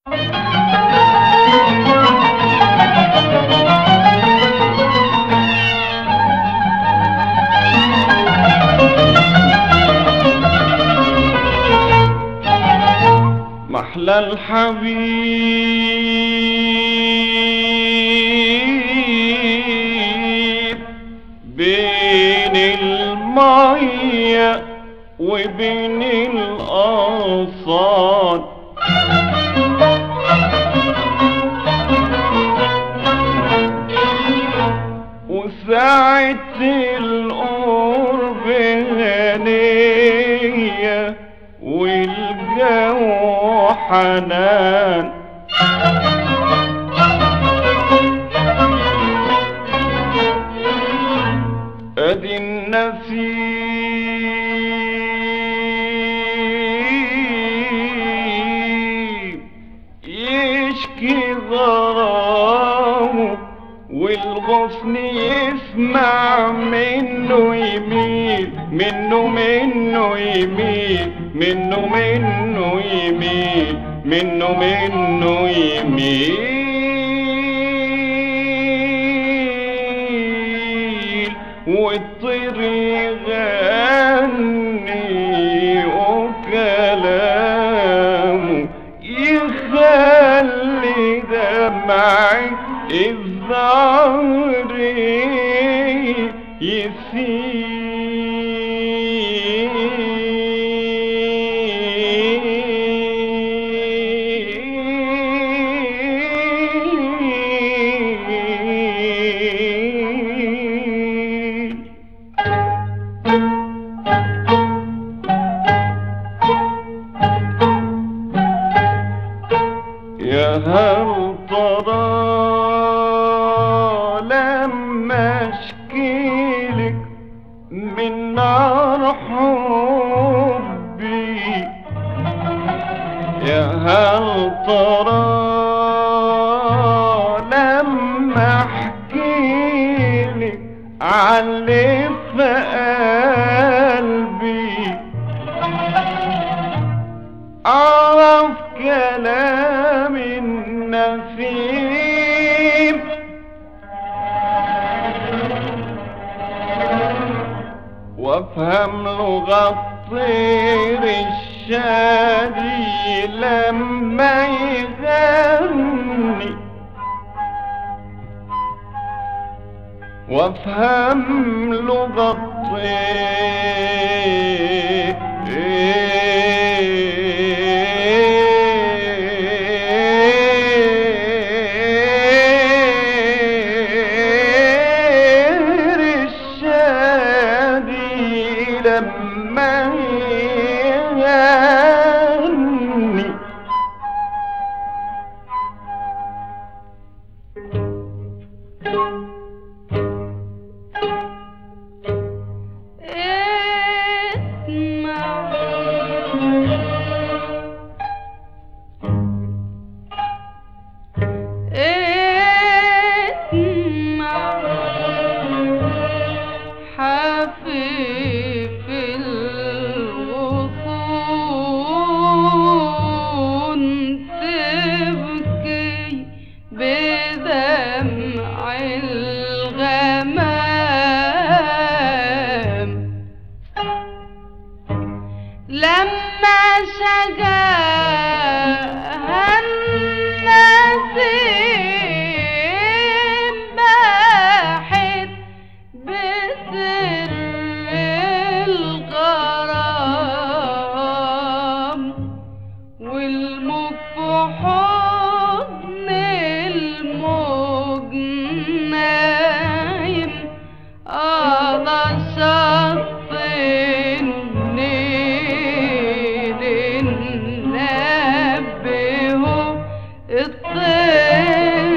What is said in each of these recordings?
محلى الحبيب بين المية وبين الأغصان وساعة القرب هنية والجو حنان ادي النسيم يشكي غرامه والغصن يسمع منه يميل منه منه يميل منه منه يميل منه منه يميل والطير يغني وكلامه يخلي دمعي الظهر يسير يا هل ترى لما اشكيلك من نار حبي يا هل ترى لما احكيلك عن اللي في قلبي أعرف كلام النسيم وافهم لغة الطير الشادي لما يغني وافهم لغة الطير الشادي لما يغني حفيف الغصون تبكي بدمع الغمام لما شجاها النسيم باحت بسر الغرام والموج في حضن الموج نايم على شط النيل نبهه الطير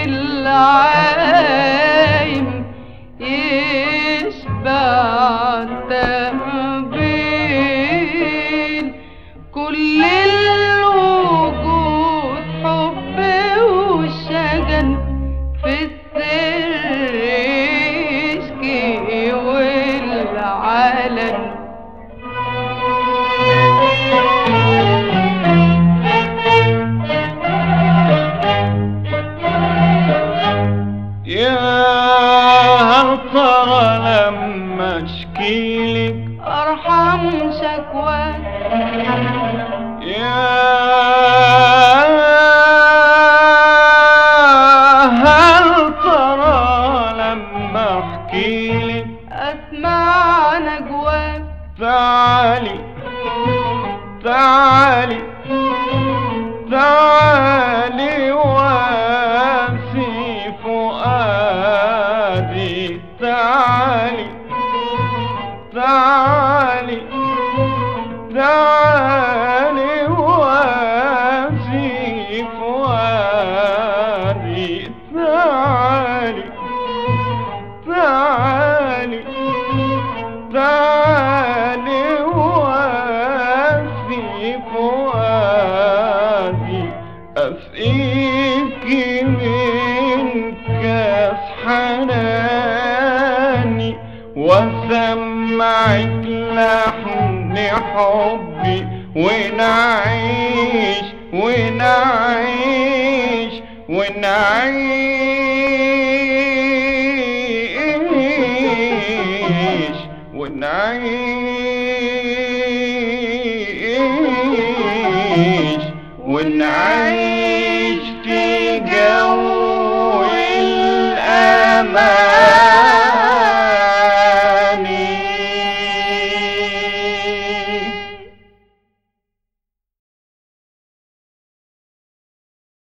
العايم يشبع تهبيل كل الوجود حب وشجن في السر يشكي والعلن تعالي واسي فؤادي تعالي تعالي تعالي واسي فؤادي تعالي تعالي تعالي واسي فؤادي أسقيك من كاس حناني وسمعك لحن حبي ونعيش ونعيش ونعيش ونعيش ونعيش في جو الأمان